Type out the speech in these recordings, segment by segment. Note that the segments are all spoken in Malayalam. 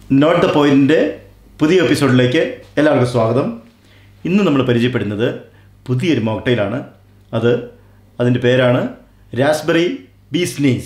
നോട്ട് ദ പോയിൻറ്റിൻ്റെ പുതിയ എപ്പിസോഡിലേക്ക് എല്ലാവർക്കും സ്വാഗതം ഇന്ന് നമ്മൾ പരിചയപ്പെടുന്നത് പുതിയൊരു മോക്ടെയിലാണ് അത് അതിൻ്റെ പേരാണ് രാസ്ബെറി ബീസ്നീസ്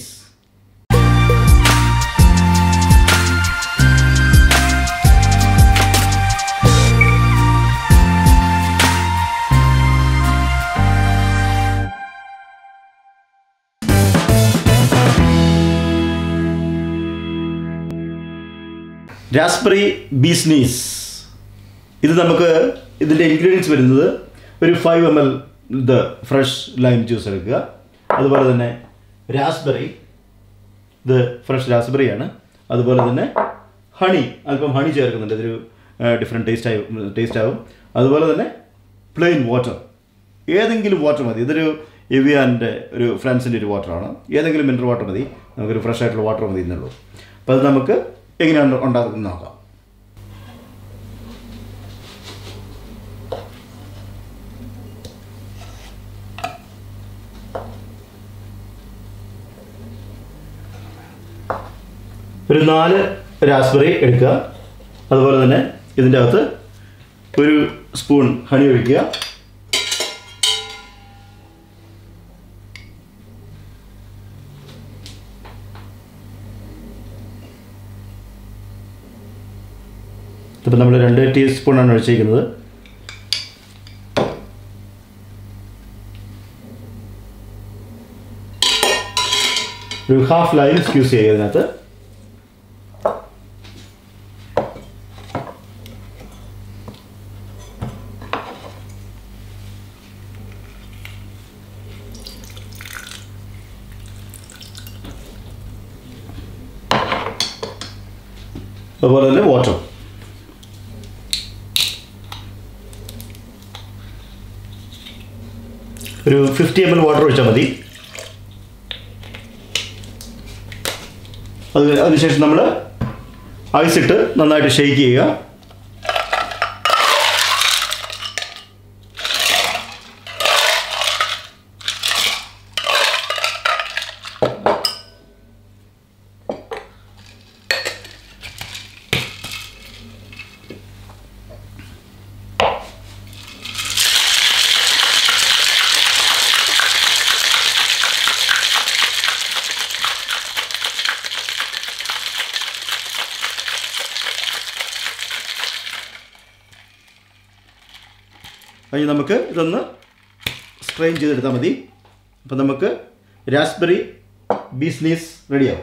രാസ്ബെറി ബീസ്നീസ് ഇത് നമുക്ക് ഇതിൻ്റെ ഇൻഗ്രീഡിയൻസ് വരുന്നത് ഒരു ഫൈവ് എം എൽ ഇത് ഫ്രഷ് ലൈം ജ്യൂസ് എടുക്കുക അതുപോലെ തന്നെ രാസ്ബെറി ഇത് ഫ്രഷ് രാസ്ബെറിയാണ് അതുപോലെ തന്നെ ഹണി അല്പം ഹണി ചേർക്കുന്നുണ്ട് ഇതൊരു ഡിഫറെൻറ്റ് ടേസ്റ്റ് ആയി ടേസ്റ്റ് ആവും അതുപോലെ തന്നെ പ്ലെയിൻ വാട്ടർ ഏതെങ്കിലും വാട്ടർ മതി ഇതൊരു എവിയാൻ്റെ ഒരു ഫ്രണ്ട്സിൻ്റെ ഒരു വാട്ടറാണ് ഏതെങ്കിലും മിനറൽ വാട്ടർ മതി നമുക്കൊരു ഫ്രഷ് ആയിട്ടുള്ള വാട്ടർ മതി എന്നുള്ളൂ അപ്പോൾ അത് നമുക്ക് എങ്ങനെയാണ് ഉണ്ടാക്കുന്നത് നോക്കാം ഒരു നാല് രാസ്ബെറി എടുക്കുക അതുപോലെ തന്നെ ഇതിൻ്റെ അകത്ത് ഒരു സ്പൂൺ ഹണി ഒഴിക്കുക ഇപ്പം നമ്മൾ രണ്ട് ടീസ്പൂണാണ് ഒഴിച്ചിരിക്കുന്നത് ഒരു ഹാഫ് ലൈൻ യൂസ് ചെയ്യുക ഇതിനകത്ത് അതുപോലെ തന്നെ വാട്ടർ ഒരു ഫിഫ്റ്റി എം എൽ വാട്ടർ ഒഴിച്ചാൽ മതി അത് അതിനുശേഷം നമ്മൾ ഐസ് ഇട്ട് നന്നായിട്ട് ഷെയ്ക്ക് ചെയ്യുക കഴിഞ്ഞ് നമുക്ക് ഇതൊന്ന് സ്ട്രെയിൻ ചെയ്തെടുത്താൽ മതി അപ്പം നമുക്ക് രാസ്ബെറി ബീസ്നീസ് റെഡിയാവും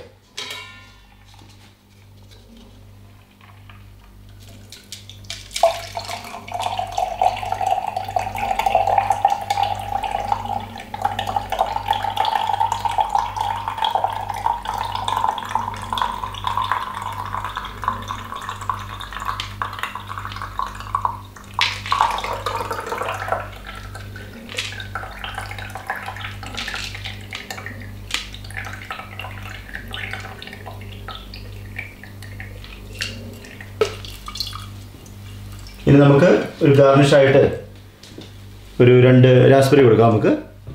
ഇനി നമുക്ക് ഒരു ഗാർണിഷായിട്ട് ഒരു രണ്ട് രാസ്ബെറി കൊടുക്കാം നമുക്ക്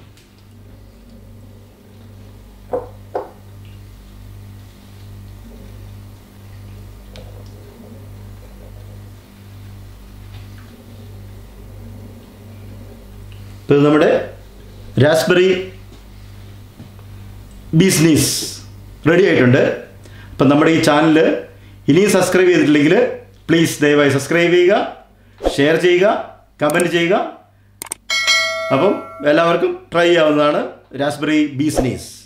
ഇപ്പോൾ ഇത് നമ്മുടെ രാസ്ബെറി ബീസ്നീസ് റെഡി ആയിട്ടുണ്ട് അപ്പം നമ്മുടെ ഈ ചാനൽ ഇനിയും സബ്സ്ക്രൈബ് ചെയ്തിട്ടില്ലെങ്കിൽ പ്ലീസ് ദയവായി സബ്സ്ക്രൈബ് ചെയ്യുക ഷെയർ ചെയ്യുക കമൻറ്റ് ചെയ്യുക അപ്പം എല്ലാവർക്കും ട്രൈ ചെയ്യാവുന്നതാണ് രാസ്ബെറി ബീസ്നീസ്